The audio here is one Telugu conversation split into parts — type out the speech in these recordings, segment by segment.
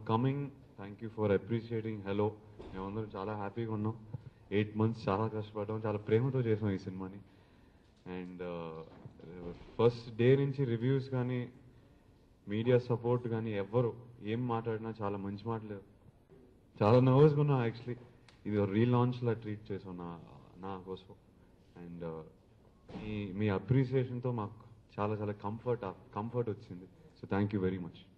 coming thank you for appreciating hello మేమందరం చాలా హ్యాపీగా ఉన్నాం ఎయిట్ మంత్స్ చాలా కష్టపడ్డాం చాలా ప్రేమతో చేసాం ఈ సినిమాని అండ్ ఫస్ట్ డే నుంచి రివ్యూస్ కానీ మీడియా సపోర్ట్ కానీ ఎవ్వరు ఏం మాట్లాడినా చాలా మంచి మాటలు చాలా నర్వస్గా ఉన్నా యాక్చువల్లీ ఇది రీలాంచ్లా ట్రీట్ చేసాం నా నా కోసం అండ్ మీ మీ అప్రిసియేషన్తో మాకు చాలా చాలా కంఫర్ట్ కంఫర్ట్ వచ్చింది so thank you very much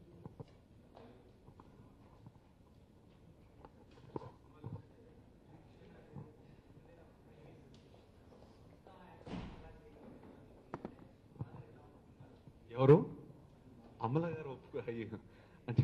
ఎవరు అమల గారు ఒప్పుకో అయ్యో అంటే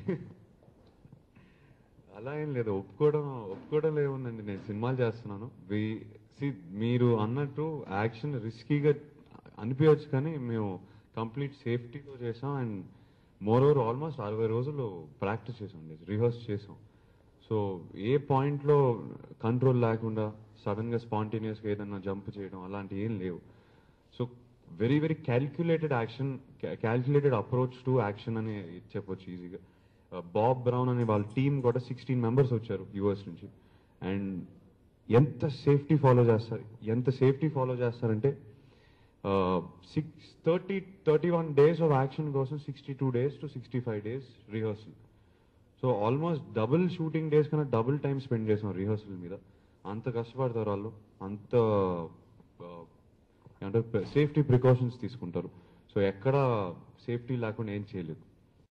అలా ఏం లేదు ఒప్పుకోవడం ఒప్పుకోవడం లేవుందండి నేను సినిమాలు చేస్తున్నాను వి సి మీరు అన్నట్టు యాక్షన్ రిస్కీగా అనిపించవచ్చు కానీ మేము కంప్లీట్ సేఫ్టీతో చేసాం అండ్ మోర్ ఓవర్ ఆల్మోస్ట్ అరవై రోజులు ప్రాక్టీస్ చేసాం రిహర్స్ చేసాం సో ఏ పాయింట్లో కంట్రోల్ లేకుండా సడన్గా స్పాంటేనియస్గా ఏదన్నా జంప్ చేయడం అలాంటివి ఏం లేవు so very very calculated action calculated approach to action అని చెప్పొచ్చు ఈజీగా బాబ్ బ్రౌన్ అనే వాళ్ళ టీం కూడా సిక్స్టీన్ మెంబర్స్ వచ్చారు యూఎస్ నుంచి అండ్ ఎంత సేఫ్టీ ఫాలో చేస్తారు ఎంత సేఫ్టీ ఫాలో చేస్తారంటే six thirty thirty one days of action కోసం sixty two days to sixty five days rehearsal so almost double shooting days కన్నా డబుల్ టైం స్పెండ్ చేసాం రిహర్సల్ మీద అంత కష్టపడతారు వాళ్ళు అంత అంటే సేఫ్టీ ప్రికాషన్స్ తీసుకుంటారు సో ఎక్కడ సేఫ్టీ లేకుండా ఏం చేయలేదు